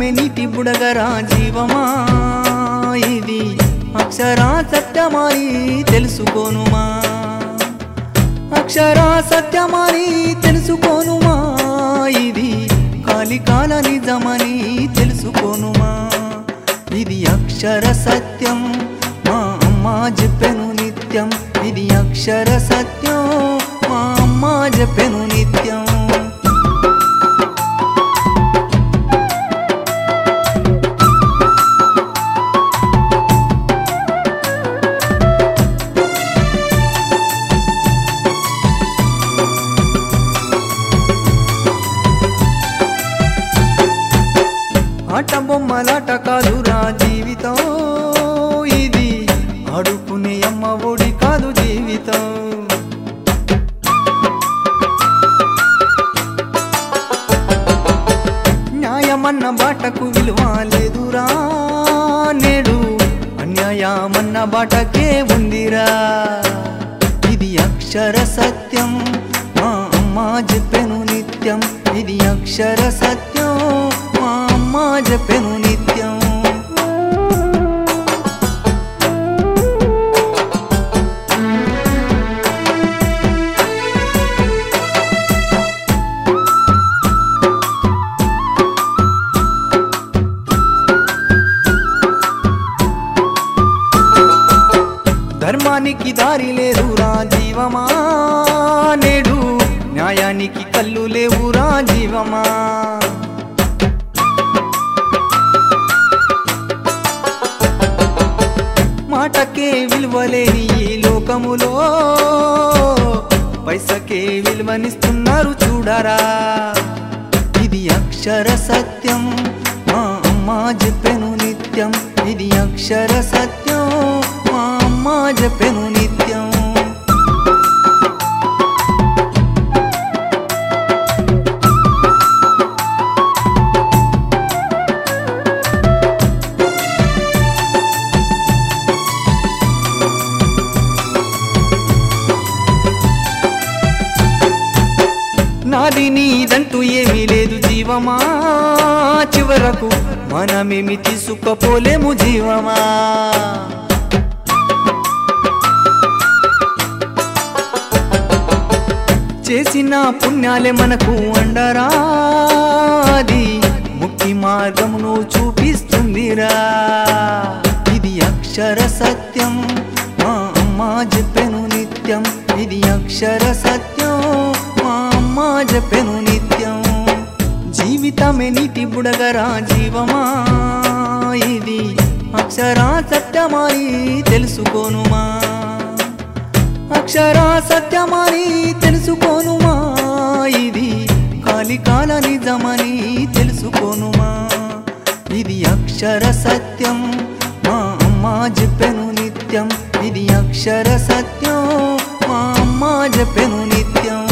నీటి బుడగరా జీవమా ఇది అక్షరా సత్యమని తెలుసుకోనుమా అక్షరా సత్యమని తెలుసుకోనుమా ఇది కాలికాల నిజమని తెలుసుకోనుమా ఇది అక్షర సత్యం మా అమ్మ చెప్పెను నిత్యం ఇది అక్షర సత్యం మా అమ్మ చెప్పెను నిత్యం ఆట బొమ్మలాట కాదురా జీవితం ఇది ఆడుకునే అమ్మ ఒడి కాదు జీవితం న్యాయమన్న బాటకు విలువ లేదురా నేడు అన్యాయమన్న బాటకే ఉందిరా ఇది అక్షర సత్యం మా అమ్మ చెప్పెను నిత్యం ఇది అక్షర సత్యం మా అమ్మ చెప్పెను నిత్యం ధర్మానికి దారి లేదురా జీవమా నేడు న్యాయానికి కళ్ళు లేవురా జీవమా మాటకే విలువలేని ఈ లోకములో పైసకే విలువనిస్తున్నారు చూడరా ఇది అక్షర సత్యం మా అమ్మ చెప్పెను నిత్యం ఇది అక్షర సత్యం మా అమ్మ చెప్పెను నిత్యం నాది నీదంటూ ఏమీ లేదు జీవమా చివరకు మనమేమి తీసుకపోలేము జీవమా చేసిన పుణ్యాలే మనకు అండరా అది ముక్తి మార్గమును చూపిస్తుందిరా ఇది అక్షర సత్యం మా అమ్మ చెప్పెను నిత్యం ఇది అక్షర సత్యం మా అమ్మ చెప్పెను నిత్యం జీవితమే నీటి బుడగరా జీవమా ఇది అక్షరా సత్యమని తెలుసుకోనుమా అక్షరా సత్యమని తెలుసుకోనుమా ఇది కాలికాల నిజమని తెలుసుకోనుమా ఇది అక్షర సత్యం మా అమ్మ చెప్పెను నిత్యం ఇది అక్షర సత్యం మా అమ్మ చెప్పెను నిత్యం